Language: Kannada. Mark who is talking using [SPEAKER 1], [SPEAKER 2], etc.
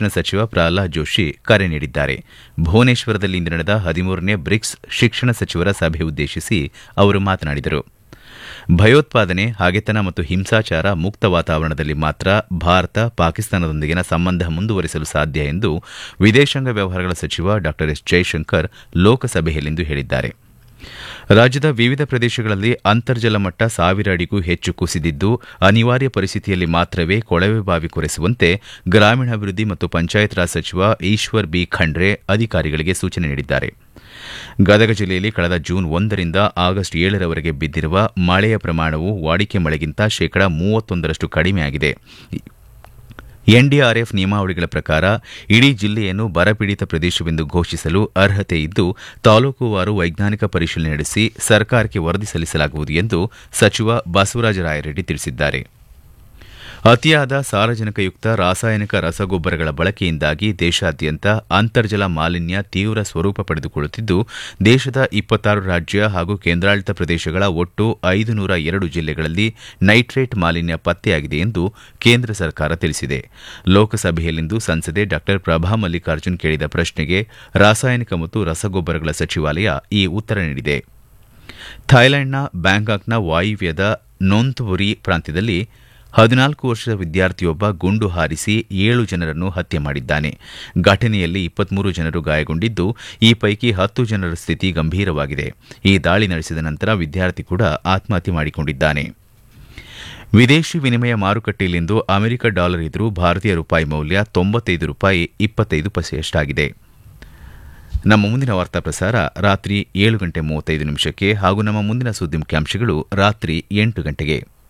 [SPEAKER 1] ಶಿಕ್ಷಣ ಸಚಿವ ಪ್ರಹ್ಲಾದ್ ಜೋಶಿ ಕರೆ ನೀಡಿದ್ದಾರೆ ಭುವನೇಶ್ವರದಲ್ಲಿ ಇಂದು ನಡೆದ ಹದಿಮೂರನೇ ಬ್ರಿಕ್ಸ್ ಶಿಕ್ಷಣ ಸಚಿವರ ಸಭೆ ಉದ್ದೇಶಿಸಿ ಅವರು ಮಾತನಾಡಿದರು ಭಯೋತ್ಪಾದನೆ ಹಗೆತನ ಮತ್ತು ಹಿಂಸಾಚಾರ ಮುಕ್ತ ವಾತಾವರಣದಲ್ಲಿ ಮಾತ್ರ ಭಾರತ ಪಾಕಿಸ್ತಾನದೊಂದಿಗಿನ ಸಂಬಂಧ ಮುಂದುವರಿಸಲು ಸಾಧ್ಯ ಎಂದು ವಿದೇಶಾಂಗ ವ್ಯವಹಾರಗಳ ಸಚಿವ ಡಾ ಎಸ್ ಜೈಶಂಕರ್ ಲೋಕಸಭೆಯಲ್ಲಿಂದು ಹೇಳಿದ್ದಾರೆ ರಾಜ್ಯದ ವಿವಿಧ ಪ್ರದೇಶಗಳಲ್ಲಿ ಅಂತರ್ಜಲ ಮಟ್ಟ ಸಾವಿರ ಅಡಿಗೂ ಹೆಚ್ಚು ಕುಸಿದಿದ್ದು ಅನಿವಾರ್ಯ ಪರಿಸ್ಥಿತಿಯಲ್ಲಿ ಮಾತ್ರವೇ ಕೊಳವೆ ಬಾವಿ ಕೊರೆಸುವಂತೆ ಗ್ರಾಮೀಣಾಭಿವೃದ್ಧಿ ಮತ್ತು ಪಂಚಾಯತ್ ರಾಜ್ ಸಚಿವ ಈಶ್ವರ್ ಬಿ ಖಂಡ್ರೆ ಅಧಿಕಾರಿಗಳಿಗೆ ಸೂಚನೆ ನೀಡಿದ್ದಾರೆ ಗದಗ ಜಿಲ್ಲೆಯಲ್ಲಿ ಕಳೆದ ಜೂನ್ ಒಂದರಿಂದ ಆಗಸ್ಟ್ ಏಳರವರೆಗೆ ಬಿದ್ದಿರುವ ಮಳೆಯ ಪ್ರಮಾಣವು ವಾಡಿಕೆ ಮಳೆಗಿಂತ ಶೇಕಡಾ ಮೂವತ್ತೊಂದರಷ್ಟು ಕಡಿಮೆಯಾಗಿದೆ ಎನ್ಡಿಆರ್ಎಫ್ ನಿಯಮಾವಳಿಗಳ ಪ್ರಕಾರ ಇಡೀ ಜಿಲ್ಲೆಯನ್ನು ಬರಪೀಡಿತ ಪ್ರದೇಶವೆಂದು ಘೋಷಿಸಲು ಅರ್ಹತೆ ಇದ್ದು ತಾಲೂಕುವಾರು ವೈಜ್ಞಾನಿಕ ಪರಿಶೀಲನೆ ನಡೆಸಿ ಸರ್ಕಾರಕ್ಕೆ ವರದಿ ಸಲ್ಲಿಸಲಾಗುವುದು ಎಂದು ಸಚಿವ ಬಸವರಾಜ ರಾಯರೆಡ್ಡಿ ತಿಳಿಸಿದ್ದಾರೆ ಅತಿಯಾದ ಸಾರಜನಕಯುಕ್ತ ರಾಸಾಯನಿಕ ರಸಗೊಬ್ಬರಗಳ ಬಳಕೆಯಿಂದಾಗಿ ದೇಶಾದ್ಯಂತ ಅಂತರ್ಜಲ ಮಾಲಿನ್ಯ ತೀವ್ರ ಸ್ವರೂಪ ಪಡೆದುಕೊಳ್ಳುತ್ತಿದ್ದು ದೇಶದ ಇಪ್ಪತ್ತಾರು ರಾಜ್ಯ ಹಾಗೂ ಕೇಂದ್ರಾಡಳಿತ ಪ್ರದೇಶಗಳ ಒಟ್ಟು ಐದು ನೂರ ಎರಡು ಜಿಲ್ಲೆಗಳಲ್ಲಿ ನೈಟ್ರೇಟ್ ಮಾಲಿನ್ಯ ಪತ್ತೆಯಾಗಿದೆ ಎಂದು ಕೇಂದ್ರ ಸರ್ಕಾರ ತಿಳಿಸಿದೆ ಲೋಕಸಭೆಯಲ್ಲಿಂದು ಸಂಸದೆ ಡಾ ಪ್ರಭಾ ಮಲ್ಲಿಕಾರ್ಜುನ್ ಕೇಳಿದ ಪ್ರಶ್ನೆಗೆ ರಾಸಾಯನಿಕ ಮತ್ತು ರಸಗೊಬ್ಬರಗಳ ಸಚಿವಾಲಯ ಈ ಉತ್ತರ ನೀಡಿದೆ ಥೈಲ್ಯಾಂಡ್ನ ಬ್ಯಾಂಕಾಕ್ನ ವಾಯುವ್ಯದ ನೊಂತ್ಬುರಿ ಪ್ರಾಂತ್ಯದಲ್ಲಿ ಹದಿನಾಲ್ಕು ವರ್ಷದ ವಿದ್ಯಾರ್ಥಿಯೊಬ್ಬ ಗುಂಡು ಹಾರಿಸಿ ಏಳು ಜನರನ್ನು ಹತ್ಯೆ ಮಾಡಿದ್ದಾನೆ ಘಟನೆಯಲ್ಲಿ ಇಪ್ಪತ್ಮೂರು ಜನರು ಗಾಯಗೊಂಡಿದ್ದು ಈ ಪೈಕಿ ಹತ್ತು ಜನರ ಸ್ಥಿತಿ ಗಂಭೀರವಾಗಿದೆ ಈ ದಾಳಿ ನಡೆಸಿದ ನಂತರ ವಿದ್ಯಾರ್ಥಿ ಕೂಡ ಆತ್ಮಹತ್ಯೆ ಮಾಡಿಕೊಂಡಿದ್ದಾನೆ ವಿದೇಶಿ ವಿನಿಮಯ ಮಾರುಕಟ್ಟೆಯಲ್ಲಿಂದು ಅಮೆರಿಕ ಡಾಲರ್ ಎದುರು ಭಾರತೀಯ ರೂಪಾಯಿ ಮೌಲ್ಯ ತೊಂಬತ್ತೈದು ರೂಪಾಯಿ ಇಪ್ಪತ್ತೈದು ಪೈಸೆಯಷ್ಟಾಗಿದೆ ನಮ್ಮ ಮುಂದಿನ ವಾರ್ತಾ ಪ್ರಸಾರ ರಾತ್ರಿ ಏಳು ಗಂಟೆ ಮೂವತ್ತೈದು ನಿಮಿಷಕ್ಕೆ ಹಾಗೂ ನಮ್ಮ ಮುಂದಿನ ಸುದ್ದಿ ಮುಖ್ಯಾಂಶಗಳು ರಾತ್ರಿ ಎಂಟು ಗಂಟೆಗೆ